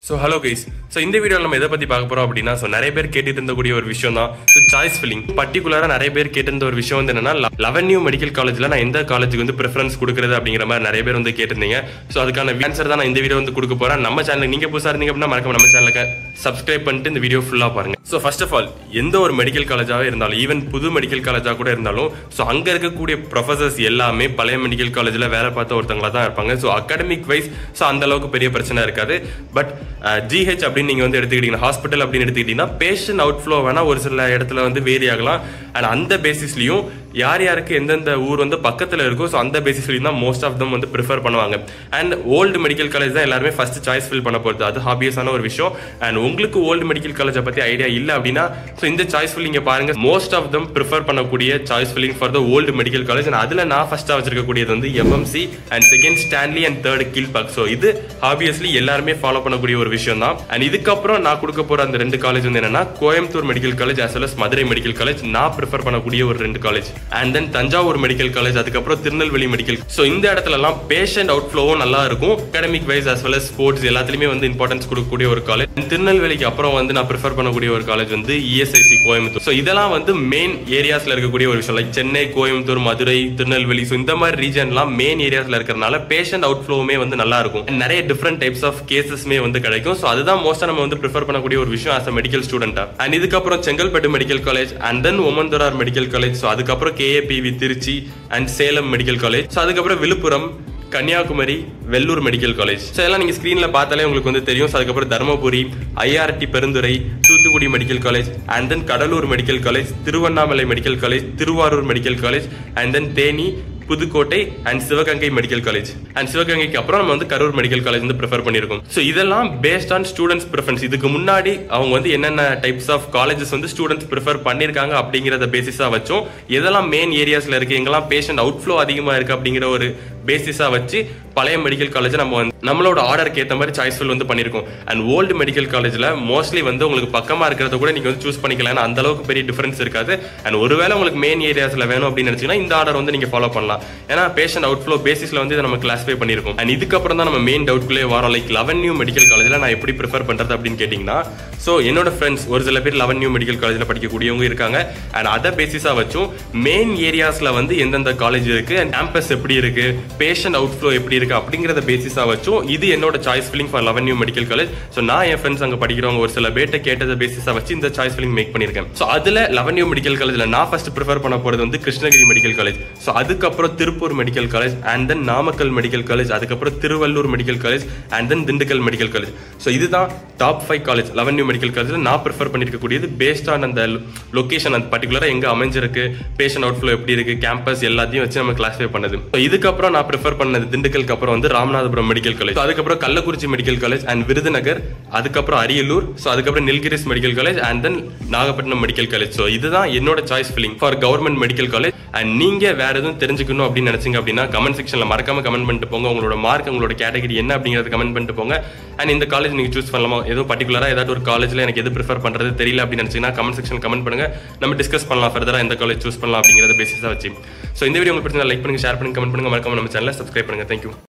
so hello guys so இந்த வீடியோவில் நம்ம எதை பற்றி பார்க்க போகிறோம் அப்படின்னா ஸோ நிறைய பேர் கேட்டுட்டு இருந்தக்கூடிய ஒரு விஷயம் தான் ஸோ சாய்ஸ் ஃபில்லிங் பர்டிகுலராக நிறைய பேர் கேட்டிருந்த ஒரு விஷயம் வந்து என்னன்னா லெவன்யூ மெடிக்கல் காலேஜில் நான் எந்த காலேஜுக்கு வந்து ப்ரிஃபரன்ஸ் கொடுக்குறது அப்படிங்கிற மாதிரி நிறைய பேர் வந்து கேட்டிருந்தீங்க ஸோ அதுக்கான ஆன்சர் தான் நான் இந்த வீடியோ வந்து கொடுக்க போகிறேன் நம்ம சேனலுக்கு நீங்கள் புதுசாக இருந்தீங்க அப்படின்னா மறக்காம நம்ம சேனலுக்கு சப்ஸ்கிரைப் பண்ணிட்டு இந்த வீடியோ ஃபுல்லாக பாருங்க ஸோ ஃபர்ஸ்ட் ஆஃப் ஆல் எந்த ஒரு மெடிக்கல் காலேஜாகவே இருந்தாலும் ஈவன் புது மெடிக்கல் காலேஜாக கூட இருந்தாலும் ஸோ அங்கே இருக்கக்கூடிய ப்ரொஃபசர்ஸ் எல்லாமே பழைய மெடிக்கல் காலேஜில் வேலை பார்த்த ஒருத்தங்களா தான் இருப்பாங்க ஸோ அகாடமிக் வைஸ் ஸோ அந்த அளவுக்கு பெரிய பிரச்சனை இருக்காது பட் ஜிஹெச் அப்படின்னு நீங்கள் வந்து எடுத்துக்கிட்டீங்கன்னா ஹாஸ்பிட்டல் அப்படின்னு எடுத்துக்கிட்டீங்கன்னா பேஷண்ட் அவுட் ஃப்ளோ வேணால் ஒரு சில இடத்துல வந்து வேரி ஆகலாம் அண்ட் அந்த பேசிஸ்லையும் யார் யாருக்கு எந்தெந்த ஊர் வந்து பக்கத்தில் இருக்கோ ஸோ அந்த பேசிஸ்லையும் தான் மோஸ்ட் ஆஃப் தம் வந்து ப்ரிஃபர் பண்ணுவாங்க அண்ட் ஓல்டு மெடிக்கல் காலேஜ் தான் எல்லாருமே ஃபர்ஸ்ட் சாய்ஸ் ஃபில் பண்ண போகிறது அது ஹாபியஸான ஒரு விஷயம் அண்ட் உங்களுக்கு ஓல்டு மெடிக்கல் காலேஜை பற்றி ஐடியா இல்லை அப்படின்னா ஸோ இந்த சாய்ஸ் ஃபில் நீங்கள் பாருங்க மோஸ்ட் ஆஃப் தம் ப்ரிஃபர் பண்ணக்கூடிய choice filling for the old medical college and அதில் நான் ஃபர்ஸ்ட்டாக வச்சிருக்கக்கூடியது வந்து MMC and second Stanley and third Kilpauk so இது ஆப்வியஸ்லி எல்லாருமே ஃபாலோ பண்ணக்கூடிய ஒரு விஷயம் தான் அண்ட் இதுக்கப்புறம் நான் கொடுக்க போகிற அந்த ரெண்டு காலேஜ் வந்து என்னன்னா Coimbatore medical college as well as Madurai medical college நான் ப்ரிஃபர் பண்ணக்கூடிய ஒரு ரெண்டு college and then Thanjavur medical college அதுக்கப்புறம் திருநெல்வேலி மெடிக்கல் ஸோ இந்த இடத்துலலாம் பேஷண்ட் அவுட் ஃப்ளோவும் நல்லா இருக்கும் academic wise as well as sports எல்லாத்துலேயுமே வந்து இம்பார்ட்டன்ஸ் கொடுக்கக்கூடிய ஒரு காலேஜ் திருநெல்வேலிக்கு அப்புறம் வந்து நான் ப்ரிஃபர் பண்ணக்கூடிய ஒரு காலேஜ் வந்து இஎஸ்ஐசி கோயம்புத்தூர் ஸோ இதெல்லாம் வந்து மெயின் ஏரியாஸ்ல இருக்கக்கூடிய ஒரு விஷயம் லைக் சென்னை கோயம்புத்தூர் மதுரை திருநெல்வேலி ஸோ இந்த மாதிரி ரீஜன்லாம் மெயின் ஏரியாஸ்ல இருக்கிறனால பேஷண்ட் அவுட் ஃப்ளோவுமே வந்து நல்லா இருக்கும் And நிறைய டிஃப்ரெண்ட் டைப்ஸ் ஆஃப் கேசஸ்மே வந்து கிடைக்கும் ஸோ அதுதான் மோஸ்ட்டாக நம்ம வந்து ப்ரிஃபர் பண்ணக்கூடிய ஒரு விஷயம் ஆஸ் அ மெடிக்கல் ஸ்டூடெண்டா அண்ட் இதுக்கப்புறம் Chengalpattu medical college and then Omandurar medical college so அதுக்கப்புறம் KAPV Trichy and Salem medical college so அதுக்கப்புறம் Villupuram Kanyakumari Vellore medical college so எல்லாம் நீங்கள் ஸ்க்ரீனில் பார்த்தாலே உங்களுக்கு வந்து தெரியும் ஸோ அதுக்கப்புறம் Dharmapuri IRT Perundurai Thoothukudi medical college and then Cuddalore medical college Tiruvannamalai medical college Thiruvarur medical college and then Theni Pudukkottai and Sivaganga medical college and சிவகங்கைக்கு அப்புறம் நம்ம வந்து கரூர் மெடிக்கல் காலேஜ் வந்து ப்ரிஃபர் பண்ணியிருக்கோம் ஸோ இதெல்லாம் பேஸ்ட் ஆன் ஸ்டூடெண்ட்ஸ் ப்ரிஃபரன்ஸ் இதுக்கு முன்னாடி அவங்க வந்து என்னென்ன டைப்ஸ் ஆஃப் காலேஜஸ் வந்து ஸ்டூடெண்ட்ஸ் ப்ரிஃபர் பண்ணியிருக்காங்க அப்படிங்கிறத பேசிஸாக வச்சோம் எதெல்லாம் மெயின் ஏரியாஸில் இருக்கு எங்கெல்லாம் பேஷண்ட் அவுட் ஃப்ளோ அதிகமாக இருக்கு அப்படிங்கிற ஒரு பேசிஸாக வச்சு பழைய மெடிக்கல் காலேஜ் நம்ம வந்து நம்மளோட ஆர்டருக்கு ஏற்ற மாதிரி சாய்ஸ் ஃபில் வந்து பண்ணியிருக்கோம் அண்ட் ஓல்டு மெடிக்கல் காலேஜில் மோஸ்ட்லி வந்து உங்களுக்கு பக்கமாக இருக்கிறத கூட நீங்கள் வந்து சூஸ் பண்ணிக்கலாம் ஏன்னா அந்த அளவுக்கு பெரிய டிஃபரன்ஸ் இருக்காது அண்ட் ஒருவேளை உங்களுக்கு மெயின் ஏரியாஸில் வேணும் அப்படின்னு நினச்சிங்கன்னா இந்த ஆர்டர் வந்து நீங்கள் ஃபாலோ பண்ணலாம் ஏன்னா பேஷண்ட் அவுட் ஃப்ளோ பேசிஸில் வந்து இதை நம்ம கிளாஸிஃபை பண்ணியிருக்கோம் அண்ட் இதுக்கப்புறம் தான் நம்ம மெயின் டவுட்குள்ளே வரோம் லைக் லெவன் நியூ மெடிக்கல் காலேஜில் நான் எப்படி ப்ரிஃபர் பண்ணுறது அப்படின்னு கேட்டிங்கன்னா ஸோ என்னோட ஃப்ரெண்ட்ஸ் ஒரு சில பேர் லெவன் நியூ மெடிக்கல் காலேஜில் படிக்கக்கூடியவங்க இருக்காங்க அண்ட் அதை பேசிஸாக வச்சும் மெயின் ஏரியாஸில் வந்து எந்தெந்த காலேஜ் இருக்குது அண்ட் கேம்பஸ் எப்படி இருக்குது பேஷண்ட் அவுட் ஃப்ளோ எப்படி இருக்குது அப்படிங்கிறத பேசிஸாக வச்சும் இது என்னோட choice filling for eleven new medical college so நான் என் ஃப்ரெண்ட்ஸ் அங்கே படிக்கிறவங்க ஒரு சில பேர்ட்ட கேட்டதை பேசிஸாக வச்சு இந்த சாய்ஸ் ஃபில்லிங் மேக் பண்ணியிருக்கேன் ஸோ அதில் லெவன் நியூ மெடிக்கல் காலேஜில் நான் ஃபர்ஸ்ட் ப்ரிஃபர் பண்ண போகிறது வந்து கிருஷ்ணகிரி மெடிக்கல் காலேஜ் ஸோ அதுக்கப்புறம் Tiruppur medical college and then Namakkal medical college அதுக்கப்புறம் Tiruvallur medical college and then Dindigul medical college so இதுதான் top five college eleven new medical காலேஜில் நான் ப்ரிஃபர் பண்ணியிருக்கக்கூடியது பேஸ்ட் ஆன் அந்த லொக்கேஷன் அந்த பர்டிகுலராக எங்கே அமைஞ்சிருக்கு பேஷண்ட் அவுட் ஃப்ளோ எப்படி இருக்கு கேம்பஸ் எல்லாத்தையும் வச்சு நம்ம கிளாஸிஃபை பண்ணது ஸோ இதுக்கப்புறம் நான் ப்ரிஃபர் பண்ணது திண்டுக்கலுக்கு அப்புறம் வந்து ராமநாதபுரம் மெடிக்கல் காலேஜ் So அதுக்கப்புறம் Kallakurichi medical college and Virudhunagar அதுக்கப்புறம் அரியலூர் ஸோ அதுக்கப்புறம் Nilgiris medical college and then Nagapattinam medical college so இதுதான் என்னோட choice filling for government medical college and நீங்க வேற எதுவும் தெரிஞ்சுக்கணும் அப்படின்னு நினைச்சீங்க அப்படின்னா கமெண்ட் செக்ஷன்ல மறக்காம கமெண்ட் பண்ணிட்டு போங்க உங்களோட மார்க் உங்களோட கேட்டகரி என்ன அப்படிங்கறத கமெண்ட் பண்ணிட்டு போங்க அண்ட் இந்த காலேஜ் நீங்க சூஸ் பண்ணலாமா எதுவும் பர்டிகுலரா ஏதாவது ஒரு காலேஜ்ல எனக்கு எது ப்ரிஃபர் பண்றது தெரியல அப்படின்னு நினைச்சீங்கன்னா கமெண்ட் செக்ஷன் கமெண்ட் பண்ணுங்க நம்ம டிஸ்கஸ் பண்ணலாம் ஃபர்தரா எந்த காலேஜ் சூஸ் பண்ணலாம் அப்படிங்கறத பேசிஸா வச்சு ஸோ இந்த வீடியோ உங்களுக்கு பிடிச்சா லைக் பண்ணுங்க ஷேர் பண்ணுங்க கமெண்ட் பண்ணுங்க மறக்காம நம்ம சேனலை சப்ஸ்கிரைப் பண்ணுங்க தேங்க்யூ